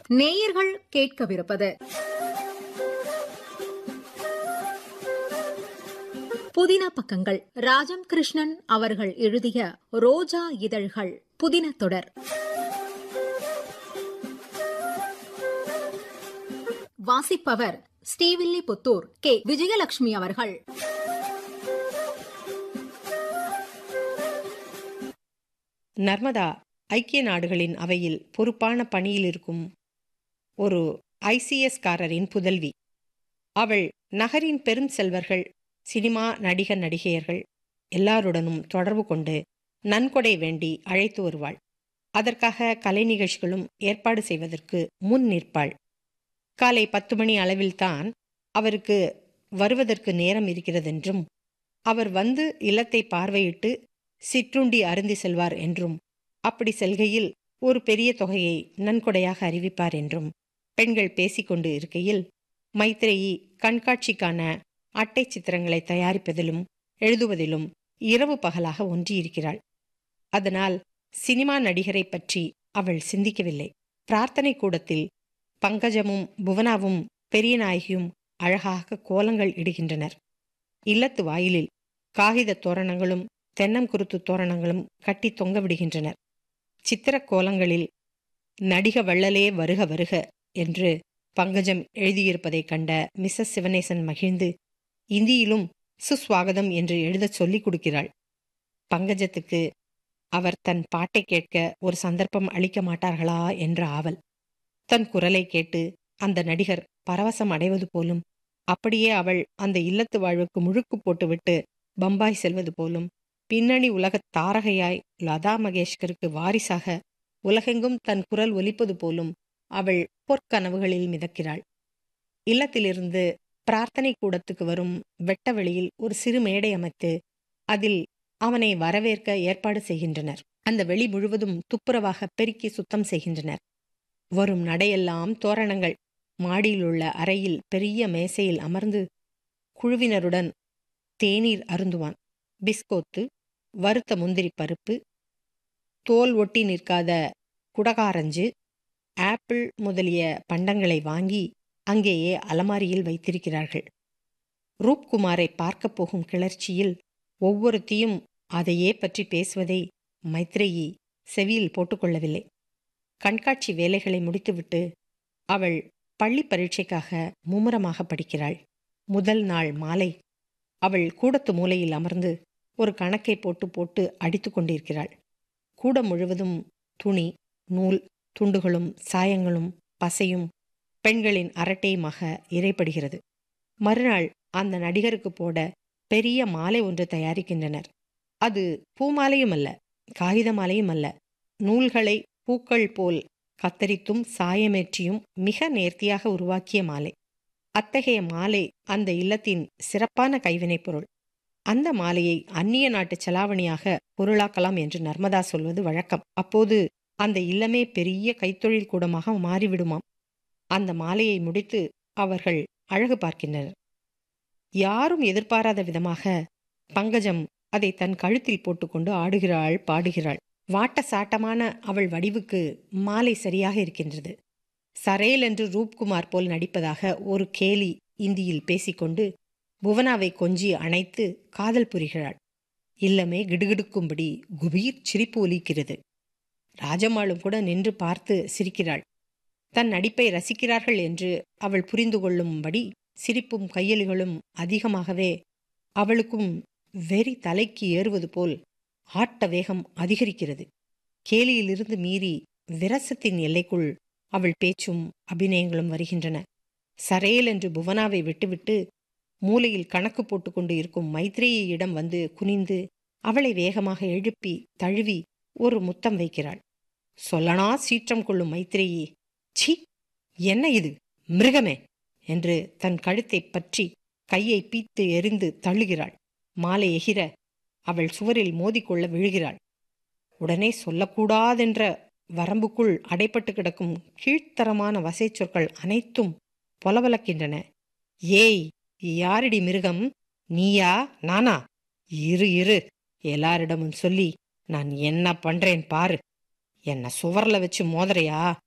நேயர்கள் கேட்கவிருப்பது புதின பக்கங்கள் ராஜம் கிருஷ்ணன் அவர்கள் எழுதிய ரோஜா இதழ்கள் புதின தொடர் வாசிப்பவர் ஸ்ரீவில்லிபுத்தூர் கே விஜயலட்சுமி அவர்கள் நர்மதா ஐக்கிய நாடுகளின் அவையில் பொறுப்பான பணியில் இருக்கும் ஒரு ஐசிஎஸ் காரரின் புதல்வி அவள் நகரின் பெரும் செல்வர்கள் சினிமா நடிகர் நடிகையர்கள் எல்லாருடனும் தொடர்பு கொண்டு நன்கொடை வேண்டி அழைத்து வருவாள் அதற்காக கலை நிகழ்ச்சிகளும் ஏற்பாடு செய்வதற்கு முன் நிற்பாள் காலை பத்து மணி அளவில்தான் அவருக்கு வருவதற்கு நேரம் இருக்கிறதென்றும் அவர் வந்து இல்லத்தை பார்வையிட்டு சிற்றுண்டி அருந்தி செல்வார் என்றும் அப்படி செல்கையில் ஒரு பெரிய தொகையை நன்கொடையாக அறிவிப்பார் என்றும் பெண்கள் பேசிக்கொண்டு இருக்கையில் மைத்ரேயி கண்காட்சிக்கான அட்டை சித்திரங்களை தயாரிப்பதிலும் எழுதுவதிலும் இரவு பகலாக ஒன்றியிருக்கிறாள் அதனால் சினிமா நடிகரை பற்றி அவள் சிந்திக்கவில்லை பிரார்த்தனை கூடத்தில் பங்கஜமும் புவனாவும் பெரிய நாயகியும் அழகாக கோலங்கள் இடுகின்றனர் இல்லத்து வாயிலில் காகித தோரணங்களும் தென்னங்குருத்து தோரணங்களும் கட்டி தொங்க விடுகின்றனர் சித்திரக் கோலங்களில் நடிக வள்ளலே வருக வருக என்று பங்கஜம் எழுதியிருப்பதைக் கண்ட மிஸ்ஸஸ் சிவனேசன் மகிழ்ந்து இந்தியிலும் சுஸ்வாகதம் என்று எழுதச் சொல்லிக் கொடுக்கிறாள் பங்கஜத்துக்கு அவர் தன் பாட்டை கேட்க ஒரு சந்தர்ப்பம் அளிக்க மாட்டார்களா என்ற ஆவல் தன் குரலை கேட்டு அந்த நடிகர் பரவசம் அடைவது போலும் அப்படியே அவள் அந்த இல்லத்து வாழ்வுக்கு முழுக்கு போட்டுவிட்டு பம்பாய் செல்வது போலும் பின்னணி உலகத் தாரகையாய் லதா மகேஷ்கருக்கு வாரிசாக உலகெங்கும் தன் குரல் ஒலிப்பது போலும் அவள் பொற்கனவுகளில் மிதக்கிறாள் இல்லத்திலிருந்து பிரார்த்தனை கூடத்துக்கு வரும் வெட்ட வெளியில் ஒரு சிறு மேடை அமைத்து அதில் அவனை வரவேற்க ஏற்பாடு செய்கின்றனர் அந்த வெளி முழுவதும் துப்புரவாக பெருக்கி சுத்தம் செய்கின்றனர் வரும் நடையெல்லாம் தோரணங்கள் மாடியிலுள்ள அறையில் பெரிய மேசையில் அமர்ந்து குழுவினருடன் தேநீர் அருந்துவான் பிஸ்கோத்து வறுத்த முந்திரி பருப்பு தோல் ஒட்டி நிற்காத குடகாரஞ்சு ஆப்பிள் முதலிய பண்டங்களை வாங்கி அங்கேயே அலமாரியில் வைத்திருக்கிறார்கள் ரூப்குமாரை பார்க்கப் போகும் கிளர்ச்சியில் ஒவ்வொருத்தியும் அதையே பற்றி பேசுவதை மைத்ரேயி செவியில் போட்டுக்கொள்ளவில்லை கண்காட்சி வேலைகளை முடித்துவிட்டு அவள் பள்ளி பரீட்சைக்காக மும்முரமாக படிக்கிறாள் முதல் நாள் மாலை அவள் கூடத்து மூலையில் அமர்ந்து ஒரு கணக்கை போட்டு போட்டு அடித்து கொண்டிருக்கிறாள் கூடம் முழுவதும் துணி நூல் துண்டுகளும் சாயங்களும் பசையும் பெண்களின் அரட்டையுமாக இறைப்படுகிறது மறுநாள் அந்த நடிகருக்கு போட பெரிய மாலை ஒன்று தயாரிக்கின்றனர் அது பூமாலையும் அல்ல காகித மாலையும் அல்ல நூல்களை பூக்கள் போல் கத்தரித்தும் சாயமேற்றியும் மிக நேர்த்தியாக உருவாக்கிய மாலை அத்தகைய மாலை அந்த இல்லத்தின் சிறப்பான கைவினைப் பொருள் அந்த மாலையை அந்நிய நாட்டு செலாவணியாக பொருளாக்கலாம் என்று நர்மதா சொல்வது வழக்கம் அப்போது அந்த இல்லமே பெரிய கைத்தொழில் கூடமாக மாறிவிடுமாம் அந்த மாலையை முடித்து அவர்கள் அழகு பார்க்கின்றனர் யாரும் எதிர்பாராத விதமாக பங்கஜம் அதை தன் கழுத்தில் போட்டுக்கொண்டு ஆடுகிறாள் பாடுகிறாள் வாட்ட சாட்டமான அவள் வடிவுக்கு மாலை சரியாக இருக்கின்றது சரேல் என்று ரூப்குமார் போல் நடிப்பதாக ஒரு கேலி இந்தியில் பேசிக்கொண்டு புவனாவை கொஞ்சி அணைத்து காதல் புரிகிறாள் இல்லமே கிடுகிடுக்கும்படி குபீர் சிரிப்பு ஒலிக்கிறது ராஜம்மாளும் கூட நின்று பார்த்து சிரிக்கிறாள் தன் நடிப்பை ரசிக்கிறார்கள் என்று அவள் புரிந்து கொள்ளும்படி சிரிப்பும் கையலிகளும் அதிகமாகவே அவளுக்கும் வெறி தலைக்கு ஏறுவது போல் ஆட்ட வேகம் அதிகரிக்கிறது கேலியிலிருந்து மீறி விரசத்தின் எல்லைக்குள் அவள் பேச்சும் அபிநயங்களும் வருகின்றன சரேல் என்று புவனாவை விட்டுவிட்டு மூலையில் கணக்கு போட்டுக்கொண்டு இருக்கும் மைத்ரேயியிடம் வந்து குனிந்து அவளை வேகமாக எழுப்பி தழுவி ஒரு முத்தம் வைக்கிறாள் சொல்லனா சீற்றம் கொள்ளும் மைத்ரேயி சி என்ன இது மிருகமே என்று தன் கழுத்தை பற்றி கையை பீத்து எரிந்து தள்ளுகிறாள் மாலை எகிர அவள் சுவரில் மோதிக்கொள்ள விழுகிறாள் உடனே சொல்லக்கூடாதென்ற வரம்புக்குள் அடைப்பட்டு கிடக்கும் கீழ்த்தரமான வசை சொற்கள் அனைத்தும் பொலவலக்கின்றன ஏய் யாரடி மிருகம் நீயா நானா இரு இரு எல்லாரிடமும் சொல்லி நான் என்ன பண்றேன் பாரு என்ன சுவர்ல வச்சு மோதறையா